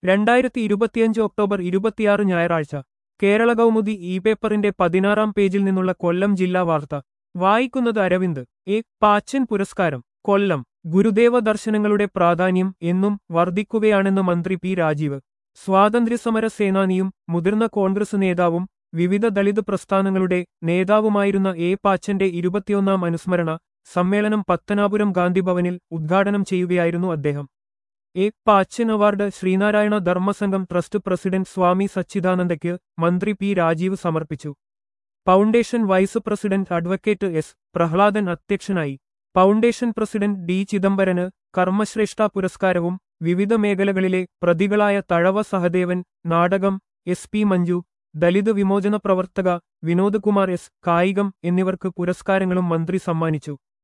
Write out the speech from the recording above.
രണ്ടായിരത്തി ഇരുപത്തിയഞ്ച് ഒക്ടോബർ ഇരുപത്തിയാറ് ഞായറാഴ്ച കേരള കൗമുദി ഇ പേപ്പറിന്റെ പതിനാറാം പേജിൽ നിന്നുള്ള കൊല്ലം ജില്ലാ വാർത്ത വായിക്കുന്നത് അരവിന്ദ് എ പാച്ചൻ പുരസ്കാരം കൊല്ലം ഗുരുദേവ ദർശനങ്ങളുടെ പ്രാധാന്യം എന്നും വർദ്ധിക്കുകയാണെന്ന് മന്ത്രി പി രാജീവ് സ്വാതന്ത്ര്യസമര സേനാനിയും മുതിർന്ന കോൺഗ്രസ് നേതാവും വിവിധ ദളിത് പ്രസ്ഥാനങ്ങളുടെ നേതാവുമായിരുന്ന എ പാച്ചന്റെ ഇരുപത്തിയൊന്നാം അനുസ്മരണ സമ്മേളനം പത്തനാപുരം ഗാന്ധിഭവനിൽ ഉദ്ഘാടനം ചെയ്യുകയായിരുന്നു അദ്ദേഹം A Pachan award Sreenarayana Dharmasangham trust president Swami സച്ചിദാനന്ദയ്ക്ക് മന്ത്രി പി രാജീവ് സമർപ്പിച്ചു foundation vice president advocate S Prahladan അധ്യക്ഷനായി ഫൗണ്ടേഷൻ പ്രസിഡന്റ് ഡി ചിദംബരന് കർമ്മശ്രേഷ്ഠ പുരസ്കാരവും വിവിധ മേഖലകളിലെ പ്രതികളായ തഴവ സഹദേവൻ നാടകം എസ് പി മഞ്ജു ദലിത് വിമോചന പ്രവർത്തക വിനോദ് കുമാർ എസ് കായികം എന്നിവർക്ക് പുരസ്കാരങ്ങളും മന്ത്രി സമ്മാനിച്ചു